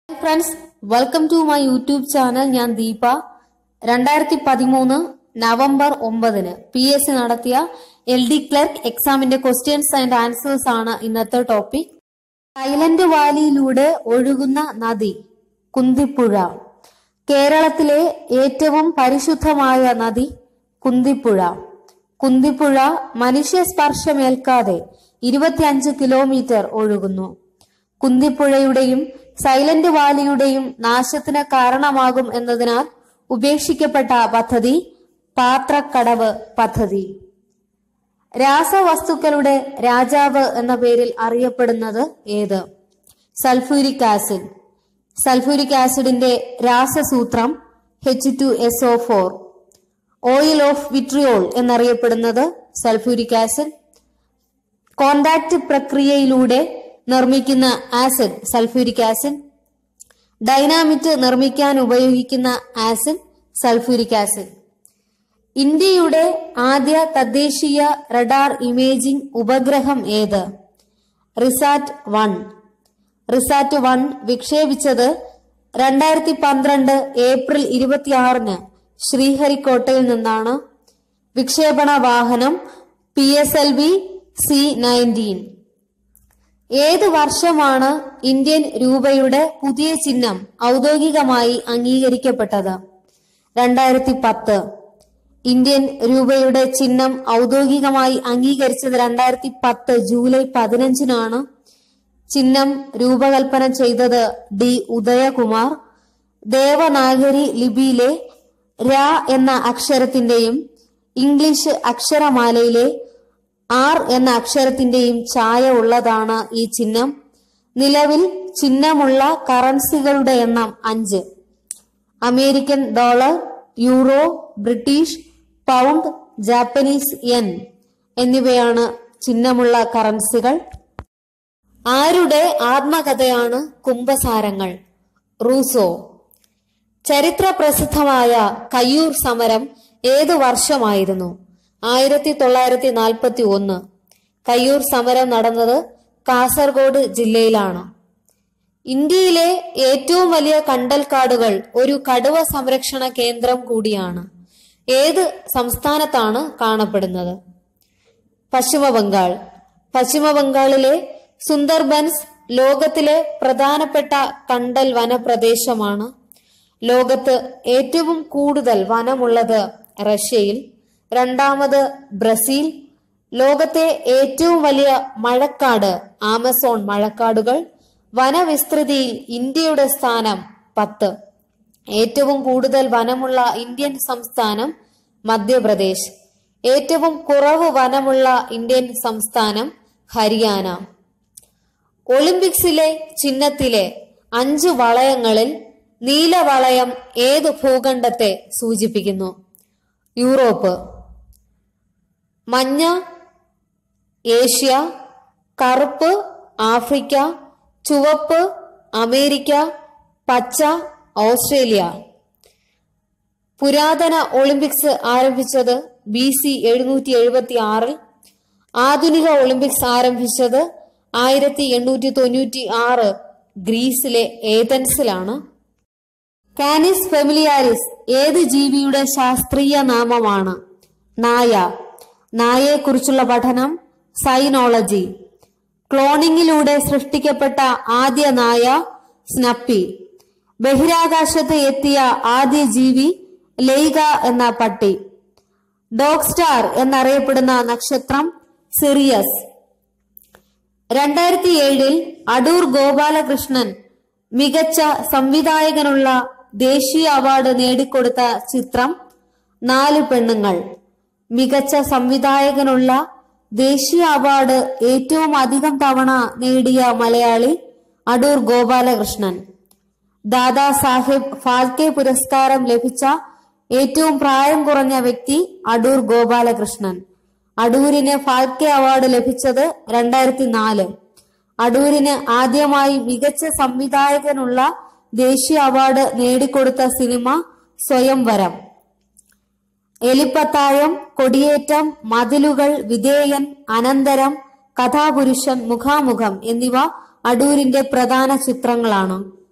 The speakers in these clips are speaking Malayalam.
friends welcome to my YouTube channel ഞാൻ ദീപ രണ്ടായിരത്തി പതിമൂന്ന് നവംബർ ഒമ്പതിന് പി എസ് സി നടത്തിയ എൽ ഡി ക്ലർക്ക് എക്സാമിന്റെ ക്വസ്റ്റ്യൻസ് ആൻഡ് ആൻസേഴ്സ് ആണ് ഇന്നത്തെ ടോപ്പിക് സൈലന്റ് വാലിയിലൂടെ ഒഴുകുന്ന നദി കുന്തിപ്പുഴ കേരളത്തിലെ ഏറ്റവും പരിശുദ്ധമായ നദി കുന്തിപ്പുഴ കുന്തിപ്പുഴ മനുഷ്യ സ്പർശമേൽക്കാതെ ഇരുപത്തിയഞ്ച് കിലോമീറ്റർ ഒഴുകുന്നു കുന്തിപ്പുഴയുടെയും സൈലന്റ് വാലിയുടെയും നാശത്തിന് കാരണമാകും എന്നതിനാൽ ഉപേക്ഷിക്കപ്പെട്ട പദ്ധതി പാത്രക്കടവ് പദ്ധതി രാസവസ്തുക്കളുടെ രാജാവ് എന്ന പേരിൽ അറിയപ്പെടുന്നത് ഏത് സൾഫ്യൂരിക് ആസിഡ് സൾഫ്യൂരിക് ആസിഡിന്റെ രാസസൂത്രം H two S O four oil of vitriol എന്നറിയപ്പെടുന്നത് സൾഫ്യൂരിക് ആസിഡ് കോണ്ടാക്ട് പ്രക്രിയയിലൂടെ നിർമ്മിക്കുന്ന ആസിഡ് സൾഫ്യൂരിക് ആസിഡ് ഡൈനാമിറ്റ് നിർമ്മിക്കാൻ ഉപയോഗിക്കുന്ന ആസിഡ് സൾഫ്യൂരിക് ആസിഡ് ഇന്ത്യയുടെ ആദ്യ തദ്ദേശീയ റഡാർ ഇമേജിംഗ് ഉപഗ്രഹം ഏത് റിസാറ്റ് വൺ റിസാറ്റ് വൺ വിക്ഷേപിച്ചത് രണ്ടായിരത്തി പന്ത്രണ്ട് ഏപ്രിൽ ഇരുപത്തിയാറിന് ശ്രീഹരിക്കോട്ടയിൽ നിന്നാണ് വിക്ഷേപണ വാഹനം P S L V C nineteen ഏത് വർഷമാണ് ഇന്ത്യൻ രൂപയുടെ പുതിയ ചിഹ്നം ഔദ്യോഗികമായി അംഗീകരിക്കപ്പെട്ടത് രണ്ടായിരത്തി പത്ത് ഇന്ത്യൻ രൂപയുടെ ചിഹ്നം ഔദ്യോഗികമായി അംഗീകരിച്ചത് രണ്ടായിരത്തി പത്ത് ജൂലൈ പതിനഞ്ചിനാണ് ചിഹ്നം രൂപകൽപ്പന ചെയ്തത് ഡി ഉദയകുമാർ ദേവനാഗരി ലിപിയിലെ ര എന്ന അക്ഷരത്തിന്റെയും ഇംഗ്ലീഷ് അക്ഷരമാലയിലെ ആർ എന്ന അക്ഷരത്തിന്റെയും ഛായ ഉള്ളതാണ് ഈ ചിഹ്നം നിലവിൽ ചിഹ്നമുള്ള കറൻസികളുടെ എണ്ണം അഞ്ച് American dollar euro British pound Japanese yen എന്നിവയാണ് ചിഹ്നമുള്ള കറൻസികൾ ആരുടെ ആത്മകഥയാണ് കുംഭസാരങ്ങൾ റൂസോ ചരിത്ര പ്രസിദ്ധമായ കയ്യൂർ സമരം ഏതു വർഷമായിരുന്നു ആയിരത്തി തൊള്ളായിരത്തി നാൽപ്പത്തി ഒന്ന് കയ്യൂർ സമരം നടന്നത് കാസർഗോഡ് ജില്ലയിലാണ് ഇന്ത്യയിലെ ഏറ്റവും വലിയ കണ്ടൽക്കാടുകൾ ഒരു കടുവ സംരക്ഷണ കേന്ദ്രം കൂടിയാണ് ഏത് സംസ്ഥാനത്താണ് കാണപ്പെടുന്നത് പശ്ചിമ ബംഗാൾ പശ്ചിമ ബംഗാളിലെ സുന്ദർബൻസ് ലോകത്തിലെ പ്രധാനപ്പെട്ട കണ്ടൽ വനപ്രദേശമാണ് ലോകത്ത് ഏറ്റവും കൂടുതൽ വനമുള്ളത് റഷ്യയിൽ രണ്ടാമത് ബ്രസീൽ ലോകത്തെ ഏറ്റവും വലിയ മഴക്കാട് ആമസോൺ മഴക്കാടുകൾ വനവിസ്തൃതിയിൽ ഇന്ത്യയുടെ സ്ഥാനം പത്ത് ഏറ്റവും കൂടുതൽ വനമുള്ള ഇന്ത്യൻ സംസ്ഥാനം മധ്യപ്രദേശ് ഏറ്റവും കുറവ് വനമുള്ള ഇന്ത്യൻ സംസ്ഥാനം ഹരിയാന ഒളിമ്പിക്സിലെ ചിഹ്നത്തിലെ അഞ്ച് വളയങ്ങളിൽ നീലവളയം ഏത് ഭൂഖണ്ഡത്തെ സൂചിപ്പിക്കുന്നു യൂറോപ്പ് മഞ്ഞ ഏഷ്യ കറുപ്പ് ആഫ്രിക്ക ചുവപ്പ് അമേരിക്ക പച്ച ഓസ്ട്രേലിയ പുരാതന ഒളിമ്പിക്സ് ആരംഭിച്ചത് ബി സി എഴുന്നൂറ്റി എഴുപത്തി ആറിൽ ആധുനിക ഒളിമ്പിക്സ് ആരംഭിച്ചത് ആയിരത്തി എണ്ണൂറ്റി തൊണ്ണൂറ്റി ആറ് ഗ്രീസിലെ ഏതൻസിലാണ് കാനിസ് ഫെമിലിയാരിസ് ഏത് ജീവിയുടെ ശാസ്ത്രീയ നാമമാണ് നായ നായയെക്കുറിച്ചുള്ള പഠനം സൈനോളജി ക്ലോണിങ്ങിലൂടെ സൃഷ്ടിക്കപ്പെട്ട ആദ്യ നായ സ്നപ്പി ബഹിരാകാശത്ത് എത്തിയ ആദ്യ ജീവി ലൈക എന്ന പട്ടി ഡോഗ് സ്റ്റാർ എന്നറിയപ്പെടുന്ന നക്ഷത്രം സിറിയസ് രണ്ടായിരത്തി ഏഴിൽ അടൂർ ഗോപാലകൃഷ്ണൻ മികച്ച സംവിധായകനുള്ള ദേശീയ അവാർഡ് നേടിക്കൊടുത്ത ചിത്രം നാല് പെണ്ണുങ്ങൾ മികച്ച സംവിധായകനുള്ള ദേശീയ അവാർഡ് ഏറ്റവും അധികം തവണ നേടിയ മലയാളി അടൂർ ഗോപാലകൃഷ്ണൻ ദാദാ സാഹിബ് ഫാൽക്കെ പുരസ്കാരം ലഭിച്ച ഏറ്റവും പ്രായം കുറഞ്ഞ വ്യക്തി അടൂർ ഗോപാലകൃഷ്ണൻ അടൂരിന് ഫാൽക്കെ അവാർഡ് ലഭിച്ചത് രണ്ടായിരത്തി നാല് അടൂരിന് ആദ്യമായി മികച്ച സംവിധായകനുള്ള ദേശീയ അവാർഡ് നേടിക്കൊടുത്ത സിനിമ സ്വയംവരം എലിപ്പത്തായം കൊടിയേറ്റം മതിലുകൾ വിധേയൻ അനന്തരം കഥാപുരുഷൻ മുഖാമുഖം എന്നിവ അടൂരിന്റെ പ്രധാന ചിത്രങ്ങളാണ്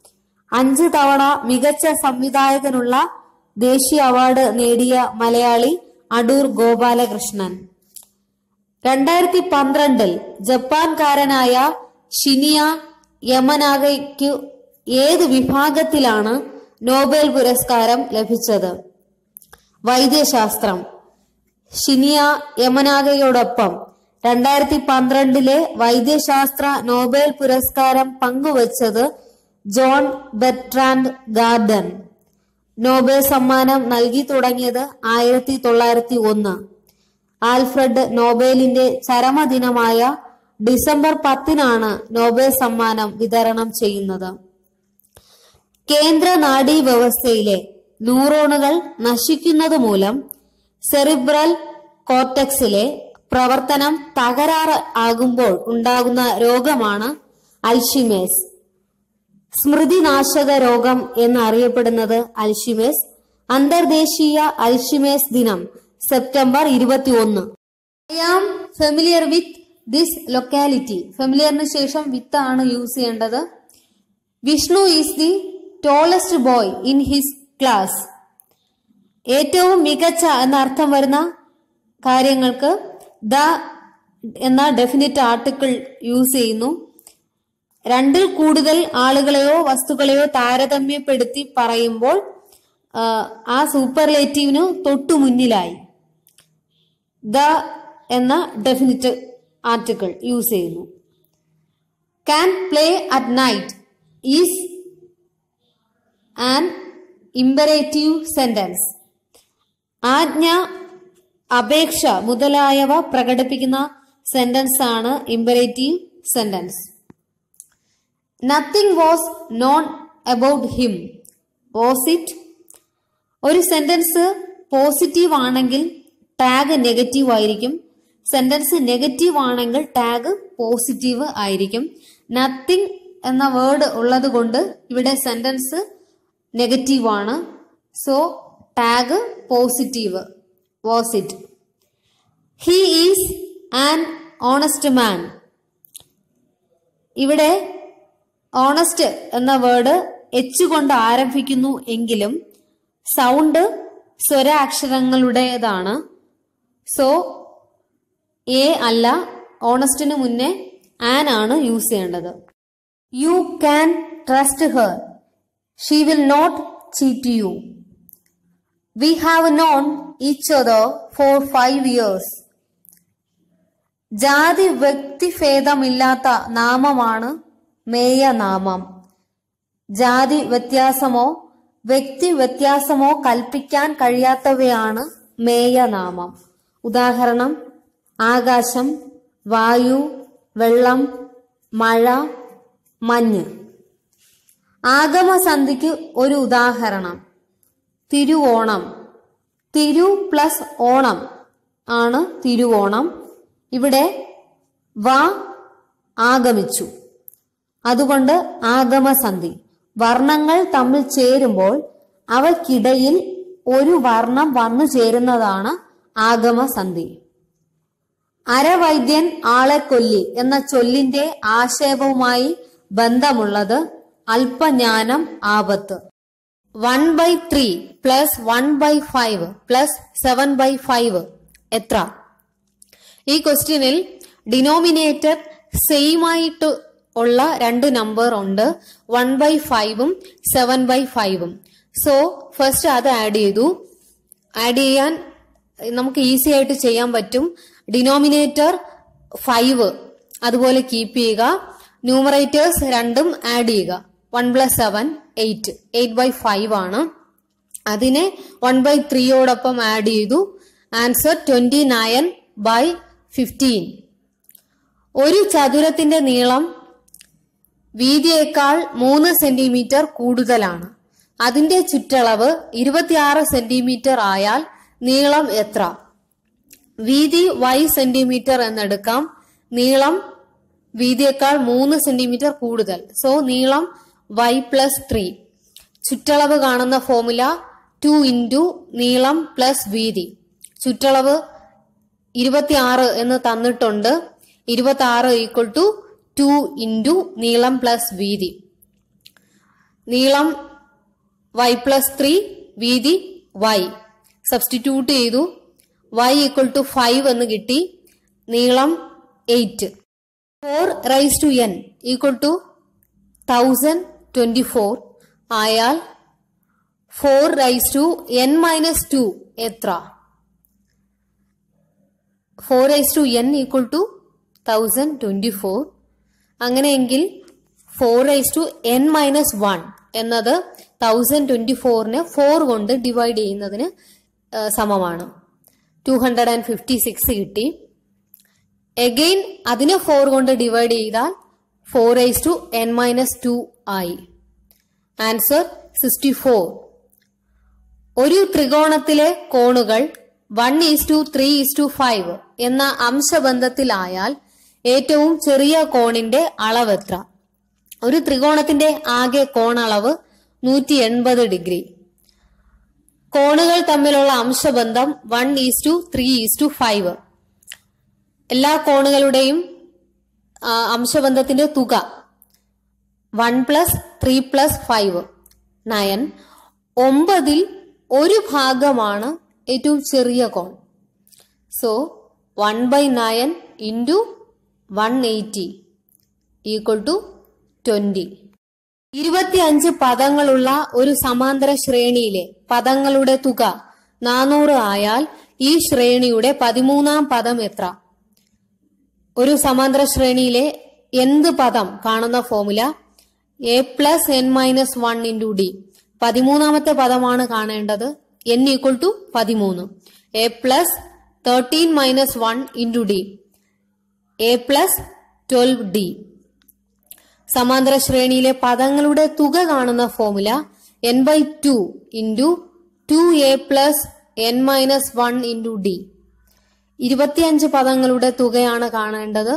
അഞ്ച് തവണ മികച്ച സംവിധായകനുള്ള ദേശീയ അവാർഡ് നേടിയ മലയാളി അടൂർ ഗോപാലകൃഷ്ണൻ രണ്ടായിരത്തി പന്ത്രണ്ടിൽ ജപ്പാൻകാരനായ ഷിനിയ യമനാഗയ്ക്ക് ഏത് വിഭാഗത്തിലാണ് നോബൽ പുരസ്കാരം ലഭിച്ചത് വൈദ്യശാസ്ത്രം ഷിനിയ യമനാഗയോടൊപ്പം രണ്ടായിരത്തി പന്ത്രണ്ടിലെ വൈദ്യശാസ്ത്ര നോബൽ പുരസ്കാരം പങ്കുവച്ചത് ജോൺ ബെർട്രാൻഡ് ഗാർഡൻ നോബൽ സമ്മാനം നൽകി തുടങ്ങിയത് ആയിരത്തി തൊള്ളായിരത്തി ഒന്ന് ആൽഫ്രഡ് നോബേലിന്റെ ചരമദിനമായ ഡിസംബർ പത്തിനാണ് നോബൽ സമ്മാനം വിതരണം ചെയ്യുന്നത് കേന്ദ്ര നാഡീ വ്യവസ്ഥയിലെ ന്യൂറോണുകൾ നശിക്കുന്നത് മൂലം സെറിബ്രൽ കോർട്ടക്സിലെ പ്രവർത്തനം തകരാറ് ആകുമ്പോൾ ഉണ്ടാകുന്ന രോഗമാണ് അൽഷിമേസ് സ്മൃതിനാശക രോഗം എന്നറിയപ്പെടുന്നത് അൽഷിമേസ് അന്തർദേശീയ അൽഷിമേസ് ദിനം സെപ്റ്റംബർ ഇരുപത്തി ഒന്ന് I am familiar with this locality ഫെമിലിയറിന് ശേഷം വിത്ത് ആണ് യൂസ് ചെയ്യേണ്ടത് Vishnu is the tallest boy in his class ഏറ്റവും മികച്ച എന്ന അർത്ഥം വരുന്ന കാര്യങ്ങൾക്ക് ദ എന്ന ഡെഫിനിറ്റ് ആർട്ടിക്കിൾ യൂസ് ചെയ്യുന്നു രണ്ടിൽ കൂടുതൽ ആളുകളെയോ വസ്തുക്കളെയോ താരതമ്യപ്പെടുത്തി പറയുമ്പോൾ ആ, ആ സൂപ്പർലേറ്റീവിന് തൊട്ടു മുന്നിലായി ദ എന്ന ഡെഫിനിറ്റ് ആർട്ടിക്കിൾ യൂസ് ചെയ്യുന്നു can play at night is an imperative sentence ആജ്ഞ അപേക്ഷ മുതലായവ പ്രകടിപ്പിക്കുന്ന സെന്റൻസ് ആണ് imperative sentence nothing was known about him was it ഒരു സെന്റൻസ് പോസിറ്റീവ് ആണെങ്കിൽ ടാഗ് നെഗറ്റീവ് ആയിരിക്കും സെന്റൻസ് നെഗറ്റീവ് ആണെങ്കിൽ ടാഗ് പോസിറ്റീവ് ആയിരിക്കും നത്തിങ് എന്ന വേർഡ് ഉള്ളത് കൊണ്ട് ഇവിടെ സെന്റൻസ് നെഗറ്റീവ് ആണ് so tag positive was it he is an honest man ഇവിടെ ഓണസ്റ്റ് എന്ന വേർഡ് എച്ച് കൊണ്ട് ആരംഭിക്കുന്നു എങ്കിലും സൗണ്ട് സ്വരാക്ഷരങ്ങളുടേതാണ് സോ എ അല്ല ഓണസ്റ്റിന് മുന്നേ ആൻ ആണ് യൂസ് ചെയ്യേണ്ടത് you can trust her she will not cheat you we have known each other for five years ജാതി വ്യക്തിഭേദമില്ലാത്ത നാമമാണ് മേയനാമം ജാതി വ്യത്യാസമോ വ്യക്തി വ്യത്യാസമോ കൽപ്പിക്കാൻ കഴിയാത്തവയാണ് മേയനാമം ഉദാഹരണം ആകാശം വായു വെള്ളം മഴ മഞ്ഞ് ആഗമസന്ധിക്ക് ഒരു ഉദാഹരണം തിരുവോണം തിരു പ്ലസ് ഓണം ആണ് തിരുവോണം ഇവിടെ വ ആഗമിച്ചു അതുകൊണ്ട് ആഗമസന്ധി വർണ്ണങ്ങൾ തമ്മിൽ ചേരുമ്പോൾ അവയ്ക്കിടയിൽ ഒരു വർണ്ണം വന്നു ചേരുന്നതാണ് ആഗമസന്ധി അരവൈദ്യൻ ആളെ കൊല്ലി എന്ന ചൊല്ലിന്റെ ആശയവുമായി ബന്ധമുള്ളത് അല്പജ്ഞാനം ആപത്ത് one by three plus one by five plus seven by five എത്ര ഈ ക്വസ്റ്റ്യനിൽ ഡിനോമിനേറ്റർ സെയിം ആയിട്ട് ഉള്ള രണ്ട് നമ്പർ ഉണ്ട് വൺ ബൈ ഫൈവും സെവൻ ബൈ ഫൈവും സോ ഫസ്റ്റ് അത് ആഡ് ചെയ്തു ആഡ് ചെയ്യാൻ നമുക്ക് ഈസി ആയിട്ട് ചെയ്യാൻ പറ്റും ഡിനോമിനേറ്റർ ഫൈവ് അതുപോലെ കീപ്പ് ചെയ്യുക ന്യൂമറേറ്റേഴ്സ് രണ്ടും ആഡ് ചെയ്യുക one plus seven eight eight by five ആണ് അതിനെ വൺ ബൈ ത്രീയോടൊപ്പം ആഡ് ചെയ്തു answer twenty nine by fifteen ഒരു ചതുരത്തിന്റെ നീളം വീതിയേക്കാൾ മൂന്ന് സെന്റിമീറ്റർ കൂടുതലാണ് അതിന്റെ ചുറ്റളവ് ഇരുപത്തിയാറ് സെന്റിമീറ്റർ ആയാൽ നീളം എത്ര വീതി y സെന്റിമീറ്റർ എന്നെടുക്കാം നീളം വീതിയേക്കാൾ മൂന്ന് സെന്റിമീറ്റർ കൂടുതൽ സോ നീളം y പ്ലസ് ത്രീ ചുറ്റളവ് കാണുന്ന ഫോമുല ടു ഇൻറ്റു നീളം പ്ലസ് വീതി ചുറ്റളവ് ഇരുപത്തിയാറ് എന്ന് തന്നിട്ടുണ്ട് ഇരുപത്തി ആറ് ഈക്വൽ ടു ടു ഇൻറ്റു നീളം പ്ലസ് വീതി നീളം വൈ പ്ലസ് ത്രീ വീതി വൈ സബ്സ്റ്റിറ്റ്യൂട്ട് ചെയ്തു വൈ ഈക്വൽ ടു ഫൈവ് എന്ന് കിട്ടി നീളം eight four raise to n equal to thousand twenty four ആയാൽ four raise to n minus two എത്ര four raise to n equal to thousand twenty four അങ്ങനെയെങ്കിൽ four raise to n minus one എന്നത് തൗസൻഡ് ട്വന്റി ഫോറിനെ ഫോർ കൊണ്ട് ഡിവൈഡ് ചെയ്യുന്നതിന് ആ, സമമാണ് two hundred and fifty six കിട്ടി എഗെയിൻ അതിനെ ഫോർ കൊണ്ട് ഡിവൈഡ് ചെയ്താൽ four raise to n minus two ആയി ആൻസർ സിക്സ്റ്റി ഫോർ ഒരു ത്രികോണത്തിലെ കോണുകൾ one is to three is to five എന്ന അംശബന്ധത്തിലായാൽ ഏറ്റവും ചെറിയ കോണിന്റെ അളവ് എത്ര ഒരു ത്രികോണത്തിന്റെ ആകെ കോണളവ് നൂറ്റി എൺപത് ഡിഗ്രി കോണുകൾ തമ്മിലുള്ള അംശബന്ധം one is to three is to five എല്ലാ കോണുകളുടെയും ആ, അംശബന്ധത്തിന്റെ തുക one plus three plus five nine ഒമ്പതിൽ ഒരു ഭാഗമാണ് ഏറ്റവും ചെറിയ കോൺ so one by nine into one eighty equal to twenty ഇരുപത്തിയഞ്ച് പദങ്ങളുള്ള ഒരു സമാന്തര ശ്രേണിയിലെ പദങ്ങളുടെ തുക നാനൂറ് ആയാൽ ഈ ശ്രേണിയുടെ പതിമൂന്നാം പദം എത്ര ഒരു സമാന്തര ശ്രേണിയിലെ എന്ത് പദം കാണുന്ന formula a plus n minus one into d പതിമൂന്നാമത്തെ പദമാണ് കാണേണ്ടത് എൻ ഈക്വൽ ടു പതിമൂന്ന് a plus thirteen minus one into d a plus twelve d സമാന്തര ശ്രേണിയിലെ പദങ്ങളുടെ തുക കാണുന്ന formula n by two into two a plus n minus one into d ഇരുപത്തിയഞ്ച് പദങ്ങളുടെ തുകയാണ് കാണേണ്ടത്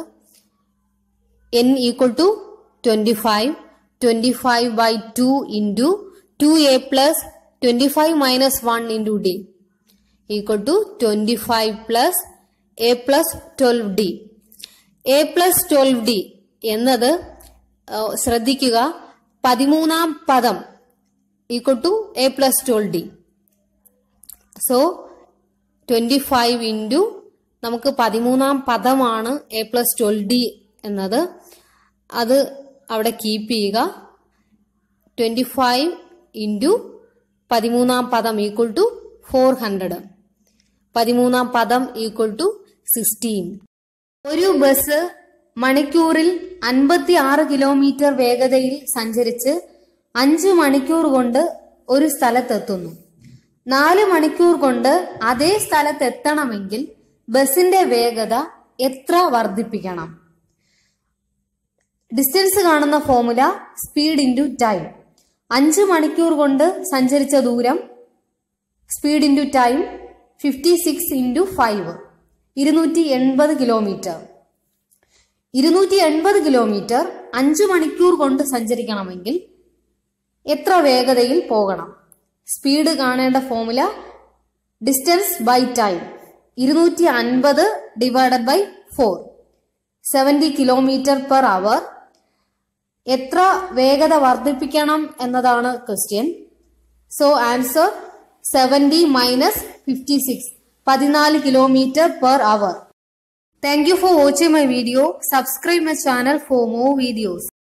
n equal to twenty five twenty five by two into two a plus twenty five minus one into D equal to twenty five plus a plus twelve d a plus twelve d എന്നത് ആ, ശ്രദ്ധിക്കുക പതിമൂന്നാം പദം equal to a plus twelve d so twenty five into നമുക്ക് പതിമൂന്നാം പദമാണ് എ പ്ലസ് ട്വൽവ് ഡി എന്നത് അത് അവിടെ കീപ്പ് ചെയ്യുക ട്വന്റി ഫൈവ് ഇൻറ്റു പതിമൂന്നാം പദം ഈക്വൽ ടു ഫോർ ഹൺഡ്രഡ് പതിമൂന്നാം പദം ഈക്വൽ ടു സിക്സ്റ്റീൻ ഒരു ബസ് മണിക്കൂറിൽ അൻപത്തി ആറ് കിലോമീറ്റർ വേഗതയിൽ സഞ്ചരിച്ച് അഞ്ച് മണിക്കൂർ കൊണ്ട് ഒരു സ്ഥലത്തെത്തുന്നു നാല് മണിക്കൂർ കൊണ്ട് അതേ സ്ഥലത്തെത്തണമെങ്കിൽ ബസിന്റെ വേഗത എത്ര വർദ്ധിപ്പിക്കണം ഡിസ്റ്റൻസ് കാണുന്ന ഫോമുല സ്പീഡ് ഇൻറ്റു ടൈം അഞ്ച് മണിക്കൂർ കൊണ്ട് സഞ്ചരിച്ച ദൂരം speed into time fifty six into five ഇരുന്നൂറ്റി എൺപത് കിലോമീറ്റർ ഇരുന്നൂറ്റി എൺപത് കിലോമീറ്റർ അഞ്ച് മണിക്കൂർ കൊണ്ട് സഞ്ചരിക്കണമെങ്കിൽ എത്ര വേഗതയിൽ പോകണം സ്പീഡ് കാണേണ്ട ഫോമുല ഡിസ്റ്റൻസ് ബൈ ടൈം ഇരുന്നൂറ്റി അൻപത് divided by four seventy kilometre per hour എത്ര വേഗത വർദ്ധിപ്പിക്കണം എന്നതാണ് question so answer seventy minus fifty six പതിനാല് kilometre per hour thank you for watching my video subscribe my channel for more videos